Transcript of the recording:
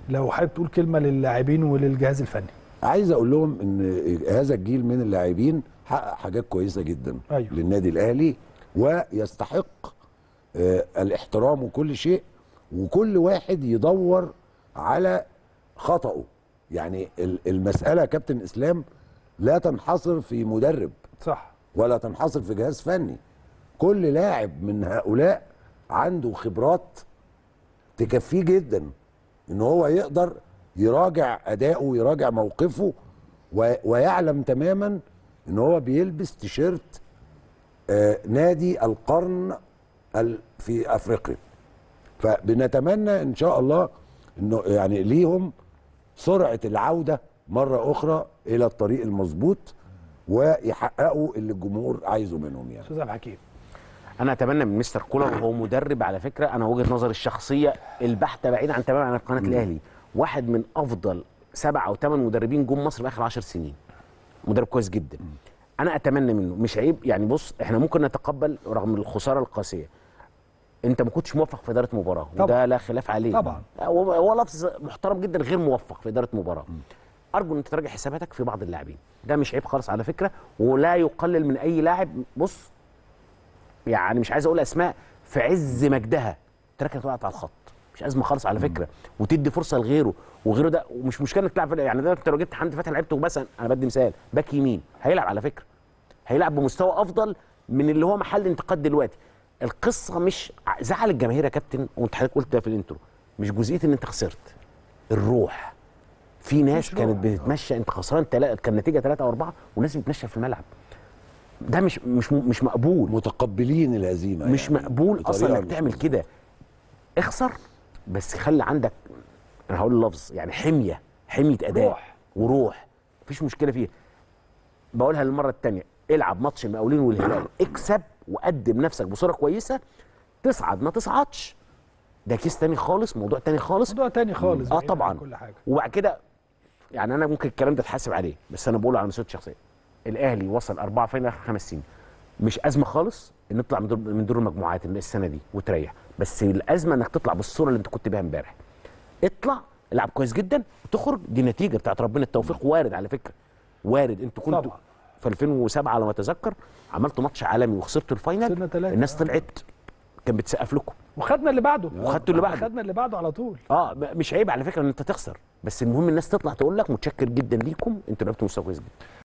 لو حابب تقول كلمه للاعبين وللجهاز الفني عايز اقول لهم ان هذا الجيل من اللاعبين حقق حاجات كويسه جدا أيوة. للنادي الاهلي ويستحق آه، الاحترام وكل شيء وكل واحد يدور على خطأه يعني ال- المساله يا كابتن اسلام لا تنحصر في مدرب صح ولا تنحصر في جهاز فني كل لاعب من هؤلاء عنده خبرات تكفيه جدا ان هو يقدر يراجع اداؤه ويراجع موقفه و- ويعلم تماما ان هو بيلبس تيشيرت آه، نادي القرن ال- في افريقيا فبنتمنى ان شاء الله انه يعني ليهم سرعه العوده مره اخرى الى الطريق المظبوط ويحققوا اللي الجمهور عايزه منهم يعني استاذ عبد الحكيم انا اتمنى من مستر كولر هو مدرب على فكره انا وجهه نظري الشخصيه البحته بعيد عن تماما عن قناه الاهلي واحد من افضل سبع او ثمان مدربين جم مصر في اخر 10 سنين مدرب كويس جدا انا اتمنى منه مش عيب يعني بص احنا ممكن نتقبل رغم الخساره القاسيه انت ما كنتش موفق في اداره مباراه طبعا. وده لا خلاف عليه طبعا. هو هو لفظ محترم جدا غير موفق في اداره مباراه ارجو ان انت تراجع حساباتك في بعض اللاعبين ده مش عيب خالص على فكره ولا يقلل من اي لاعب بص يعني مش عايز اقول اسماء في عز مجدها تركت وقعت على الخط مش ازمه خالص على فكره وتدي فرصه لغيره وغيره ده ومش مشكله انك تلعب في- يعني ده انت لو جبت حمدي فتحي لعبته مثلا انا بدي مثال باك يمين هيلعب على فكره هيلعب بمستوى افضل من اللي هو محل انتقاد دلوقتي القصه مش ع- زعل الجماهير يا كابتن وانت حضرتك قلت ده في الانترو مش جزئيه ان انت خسرت الروح في ناس مش كانت روح. بتتمشى انت خسران تلا... كان نتيجه ثلاثه او اربعه وناس بتمشى في الملعب ده مش مش مش مقبول متقبلين الهزيمه مش يعني مقبول بطريقة اصلا انك مش تعمل مظبوطة. كده اخسر بس خلي عندك انا هقول اللفظ يعني حميه حميه اداء روح. وروح مفيش مشكله فيها بقولها للمره الثانيه العب ماتش المقاولين والهلال اكسب وقدم نفسك بصوره كويسه تصعد ما تصعدش ده كيس تاني خالص موضوع تاني خالص موضوع تاني خالص اه بعيد عن طبعا كل حاجه وبعد كده يعني انا ممكن الكلام ده اتحاسب عليه بس انا بقوله على مسؤوليتي الشخصيه الاهلي وصل اربعه فاينل اخر خمس سنين مش ازمه خالص ان نطلع من دور من دور المجموعات السنه دي وتريح بس الازمه انك تطلع بالصوره اللي انت كنت بيها امبارح اطلع العب كويس جدا وتخرج دي نتيجه بتاعت ربنا التوفيق وارد على فكره وارد انتوا كنتوا طبعا. في 2007 على ما اتذكر عملتوا ماتش عالمي وخسرتوا خسرنا الفاينل تلاتة. الناس طلعت كان بتسقف لكم وخدنا اللي بعده وخدتوا اللي بعده. خدنا اللي بعده على طول اه م- مش عيب على فكره ان انت تخسر بس المهم الناس تطلع تقول لك متشكر جدا ليكم انتوا لعبتوا مستوى كويس جدا